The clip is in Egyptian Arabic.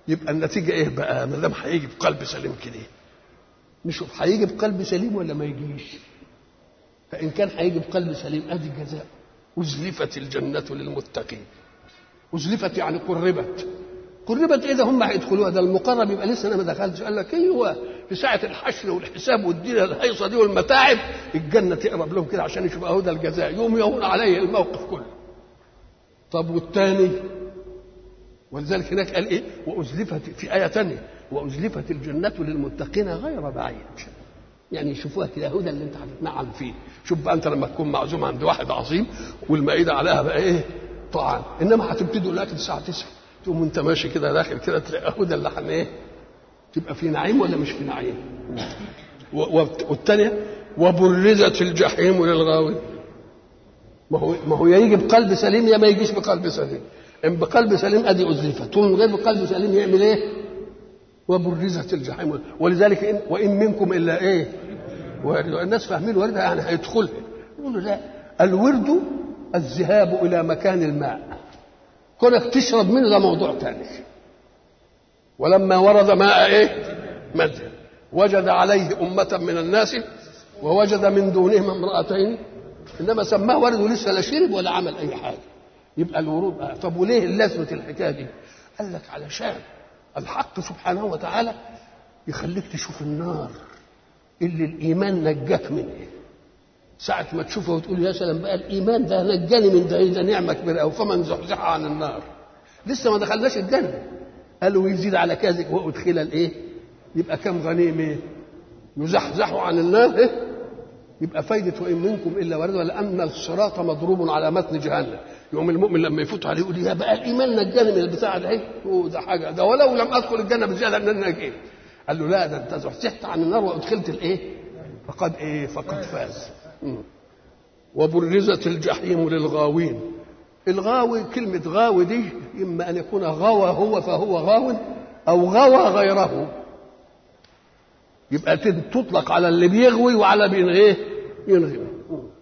يبقى النتيجه ايه بقى ما دام هيجي بقلب سليم كده نشوف هيجي بقلب سليم ولا ما يجيش فان كان هيجي بقلب سليم ادي الجزاء ازلفت الجنه للمتقين ازلفت يعني قربت قربت اذا هم هيدخلوها ده المقرب يبقى لسه انا ما دخلتش قال لك ايوه في ساعه الحشر والحساب والدنيا الهيصه دي والمتاعب الجنه تقرب لهم كده عشان يشوفوا اهو ده الجزاء يوم يهون عليه الموقف كله طب والثاني ولذلك هناك قال ايه وازلفت في ايه ثانيه وازلفت الجنه للمتقين غير بعيد يعني يشوفوها كده هو ده اللي انت هتتنعم فيه شوف بقى انت لما تكون معزوم عند واحد عظيم والمائده عليها بقى ايه طعام انما هتبتدوا الاكل الساعه 9 تقوم انت ماشي كده داخل كده تلاقي هو ده اللي حن ايه تبقى في نعيم ولا مش في نعيم والثانيه وبرزت الجحيم للغاوي ما هو ما هو يا يجي بقلب سليم يا ما يجيش بقلب سليم ان بقلب سليم ادي ازلفت ومن غير بقلب سليم يعمل ايه وبرزت الجحيم ولذلك إن وان منكم الا ايه الناس فاهمين وردها يعني هيدخلها يقولوا لا الورد الذهاب الى مكان الماء كونك تشرب منه ده موضوع ثاني ولما ورد ماء ايه مد وجد عليه أمة من الناس ووجد من دونهم امرأتين إنما سماه ورد ولسه لا شرب ولا عمل أي حاجة يبقى الورود بقى طب وليه لازمة الحكاية دي؟ قال لك علشان الحق سبحانه وتعالى يخليك تشوف النار اللي الإيمان نجاك منه ساعة ما تشوفه وتقول يا سلام بقى الإيمان ده نجاني من ده ده نعمة كبيرة أو فمن زحزح عن النار لسه ما دخلناش الجنة قالوا يزيد على كذب وأدخل الإيه؟ يبقى كم غنيمة يزحزح عن النار إيه؟ يبقى فايدة وإن منكم إلا ورد لأن الصراط مضروب على متن جهنم يوم المؤمن لما يفوت عليه يقول يا بقى الإيمان نجاني من البتاع ده إيه؟ ده حاجة ده ولو لم أدخل الجنة بزيادة أن أنا نجيت قال له لا ده أنت زحزحت عن النار وأدخلت الإيه؟ فقد إيه؟ فقد فاز مم. وبرزت الجحيم للغاوين الغاوي كلمة غاوي دي إما أن يكون غوى هو فهو غاو أو غوى غيره يبقى تطلق على اللي بيغوي وعلى بين ايه ينغوي